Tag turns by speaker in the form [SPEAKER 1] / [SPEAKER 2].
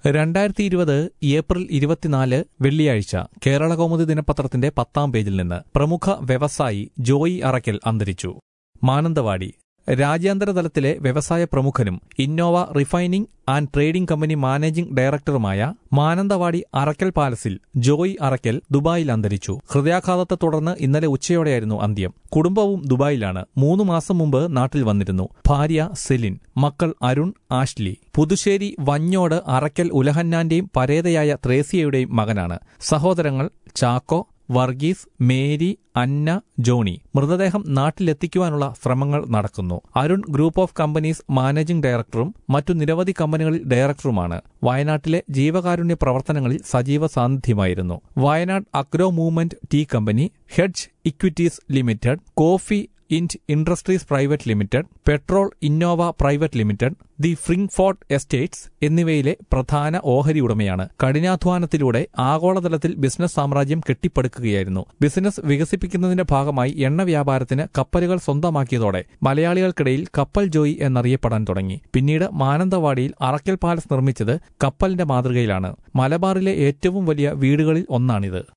[SPEAKER 1] രണ്ടായിരത്തി ഇരുപത് ഏപ്രിൽ ഇരുപത്തിനാല് വെള്ളിയാഴ്ച കേരള കൗമുദി ദിനപത്രത്തിന്റെ പത്താം പേജിൽ നിന്ന് പ്രമുഖ വ്യവസായി ജോയി അറക്കൽ അന്തരിച്ചു മാനന്തവാടി രാജ്യാന്തര തലത്തിലെ വ്യവസായ പ്രമുഖനും Innova refining and trading company managing ഡയറക്ടറുമായ മാനന്തവാടി അറക്കൽ പാലസിൽ ജോയി അറക്കൽ ദുബായിൽ അന്തരിച്ചു ഹൃദയാഘാതത്തെ തുടർന്ന് ഇന്നലെ ഉച്ചയോടെയായിരുന്നു അന്ത്യം കുടുംബവും ദുബായിലാണ് മൂന്ന് മാസം മുമ്പ് നാട്ടിൽ വന്നിരുന്നു ഭാര്യ സെലിൻ മക്കൾ അരുൺ ആഷ്ലി പുതുശ്ശേരി വഞ്ഞോട് അറക്കൽ ഉലഹന്നാന്റെയും പരേതയായ ത്രേസിയയുടെയും മകനാണ് സഹോദരങ്ങൾ ചാക്കോ വർഗീസ് മേരി അന്ന ജോണി മൃതദേഹം നാട്ടിലെത്തിക്കുവാനുള്ള ശ്രമങ്ങൾ നടക്കുന്നു Arun group of companies managing ഡയറക്ടറും മറ്റു നിരവധി കമ്പനികളിൽ ഡയറക്ടറുമാണ് വയനാട്ടിലെ ജീവകാരുണ്യ പ്രവർത്തനങ്ങളിൽ സജീവ സാന്നിധ്യമായിരുന്നു Wayanad agro movement tea company hedge equities limited coffee ഇൻഡ് industries private limited petrol Innova private limited the Fringford estates എന്നിവയിലെ പ്രധാന ഓഹരി ഉടമയാണ് കഠിനാധ്വാനത്തിലൂടെ ആഗോളതലത്തിൽ ബിസിനസ് സാമ്രാജ്യം കെട്ടിപ്പടുക്കുകയായിരുന്നു ബിസിനസ് വികസിപ്പിക്കുന്നതിന്റെ ഭാഗമായി എണ്ണ വ്യാപാരത്തിന് കപ്പലുകൾ സ്വന്തമാക്കിയതോടെ മലയാളികൾക്കിടയിൽ കപ്പൽ ജോയി എന്നറിയപ്പെടാൻ തുടങ്ങി പിന്നീട് മാനന്തവാടിയിൽ അറക്കൽ പാലസ് നിർമ്മിച്ചത് കപ്പലിന്റെ മാതൃകയിലാണ് മലബാറിലെ ഏറ്റവും വലിയ വീടുകളിൽ ഒന്നാണിത്